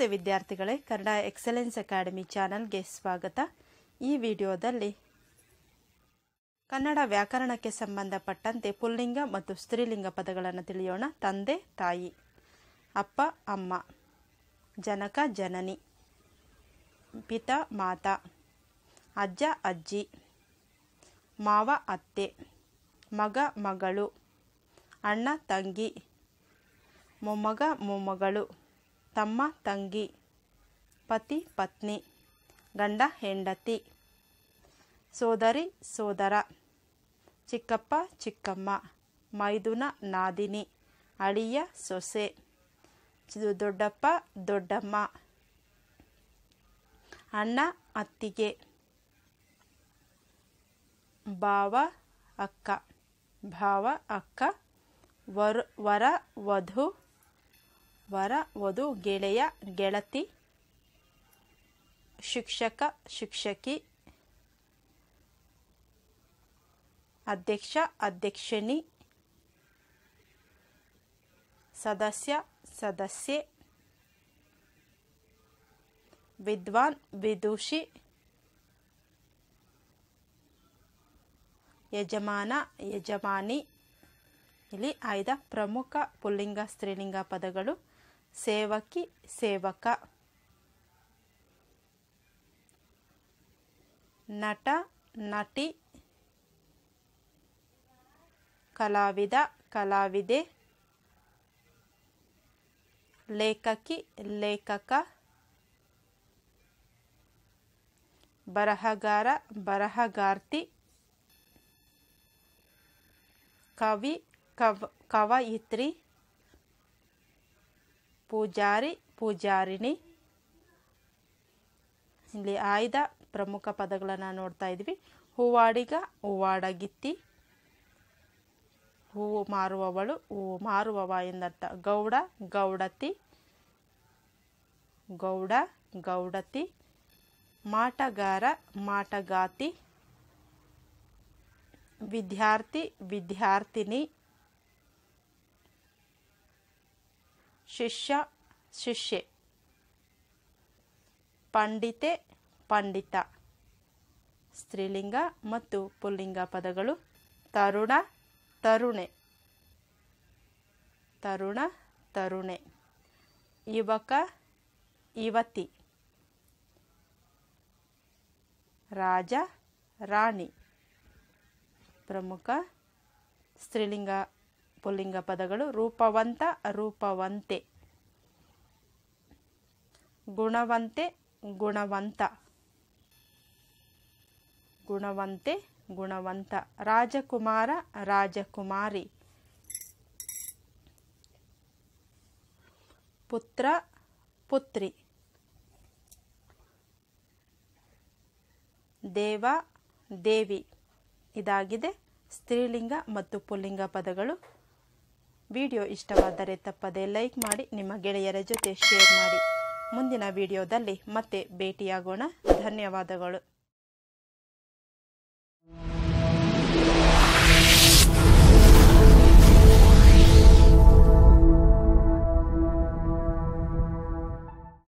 ನಮಸ್ತೆ ವಿದ್ಯಾರ್ಥಿಗಳೇ Kannada excellence academy ಚಾನಲ್ಗೆ ಸ್ವಾಗತ ಈ ವಿಡಿಯೋದಲ್ಲಿ ಕನ್ನಡ ವ್ಯಾಕರಣಕ್ಕೆ ಸಂಬಂಧಪಟ್ಟಂತೆ ಪುಲ್ಲಿಂಗ ಮತ್ತು ಸ್ತ್ರೀಲಿಂಗ ಪದಗಳನ್ನು ತಿಳಿಯೋಣ ತಂದೆ ತಾಯಿ ಅಪ್ಪ ಅಮ್ಮ ಜನಕ ಜನನಿ ಪಿತ ಮಾತಾ ಅಜ್ಜ ಅಜ್ಜಿ ಮಾವ ಅತ್ತೆ ಮಗ ಮಗಳು ಅಣ್ಣ ತಂಗಿ ಮೊಮ್ಮಗ ಮೊಮ್ಮಗಳು ತಮ್ಮ ತಂಗಿ ಪತಿ ಪತ್ನಿ ಗಂಡ ಹೆಂಡತಿ ಸೋದರಿ ಸೋದರ ಚಿಕ್ಕಪ್ಪ ಚಿಕ್ಕಮ್ಮ ಮೈದುನ ನಾದಿನಿ ಅಳಿಯ ಸೊಸೆ ಚಿ- ದೊಡ್ಡಪ್ಪ ದೊಡ್ಡಮ್ಮ ಅಣ್ಣ ಅತ್ತಿಗೆ ಭಾವ ಅಕ್ಕ ಭಾವ ಅಕ್ಕ ವರ ವರ ವಧು ವರ ವಧು ಗೆಳೆಯ ಗೆಳತಿ ಶಿಕ್ಷಕ ಶಿಕ್ಷಕಿ ಅಧ್ಯಕ್ಷ ಅಧ್ಯಕ್ಷಿಣಿ ಸದಸ್ಯ ಸದಸ್ಯೆ ವಿದ್ವಾನ್ ವಿದೂಷಿ ಯಜಮಾನ ಯಜಮಾನಿ ಇಲ್ಲಿ ಆಯ್ದ ಪ್ರಮುಖ ಪುಲ್ಲಿಂಗ ಸ್ತ್ರೀಲಿಂಗ ಪದಗಳು ಸೇವಕಿ ಸೇವಕ ನಟ ನಟಿ ಕಲಾವಿದ ಕಲಾವಿದೆ ಲೇಖಕಿ ಲೇಖಕ ಬರಹಗಾರ ಬರಹಗಾರ್ತಿ ಕವಿ ಕವ ಕವಯಿತ್ರಿ ಪೂಜಾರಿ ಪೂಜಾರಿಣಿ ಇಲ್ಲಿ ಆಯ್ದ ಪ್ರಮುಖ ಪದಗಳನ್ನು ನೋಡ್ತಾ ಇದ್ವಿ ಹೂವಾಡಿಗ ಹೂವಾಡಗಿತ್ತಿ ಹೂವು ಮಾರುವವಳು ಹೂವು ಮಾರುವವ ಎಂದರ್ಥ ಗೌಡ ಗೌಡತಿ ಗೌಡ ಗೌಡತಿ ಮಾಟಗಾರ ಮಾಟಗಾತಿ ವಿದ್ಯಾರ್ಥಿ ವಿದ್ಯಾರ್ಥಿನಿ ಶಿಷ್ಯ ಶಿಷ್ಯೆ ಪಂಡಿತೆ ಪಂಡಿತ ಸ್ತ್ರೀಲಿಂಗ ಮತ್ತು ಪುಲ್ಲಿಂಗ ಪದಗಳು ತರುಣ ತರುಣೆ ತರುಣ ತರುಣೆ ಯುವಕ ಯುವತಿ ರಾಜ ರಾಣಿ ಪ್ರಮುಖ ಸ್ತ್ರೀಲಿಂಗ ಪುಲ್ಲಿಂಗ ಪದಗಳು ರೂಪವಂತ ರೂಪವಂತೆ ಗುಣವಂತೆ ಗುಣವಂತ ಗುಣವಂತೆ ಗುಣವಂತ ರಾಜಕುಮಾರ ರಾಜಕುಮಾರಿ ಪುತ್ರ ಪುತ್ರಿ ದೇವ ದೇವಿ ಇದಾಗಿದೆ ಸ್ತ್ರೀಲಿಂಗ ಮತ್ತು ಪುಲ್ಲಿಂಗ ಪದಗಳು ವಿಡಿಯೋ ಇಷ್ಟವಾದರೆ ತಪ್ಪದೆ ಲೈಕ್ ಮಾಡಿ ನಿಮ್ಮ ಗೆಳೆಯರ ಜೊತೆ ಶೇರ್ ಮಾಡಿ ಮುಂದಿನ ವಿಡಿಯೋದಲ್ಲಿ ಮತ್ತೆ ಭೇಟಿಯಾಗೋಣ ಧನ್ಯವಾದಗಳು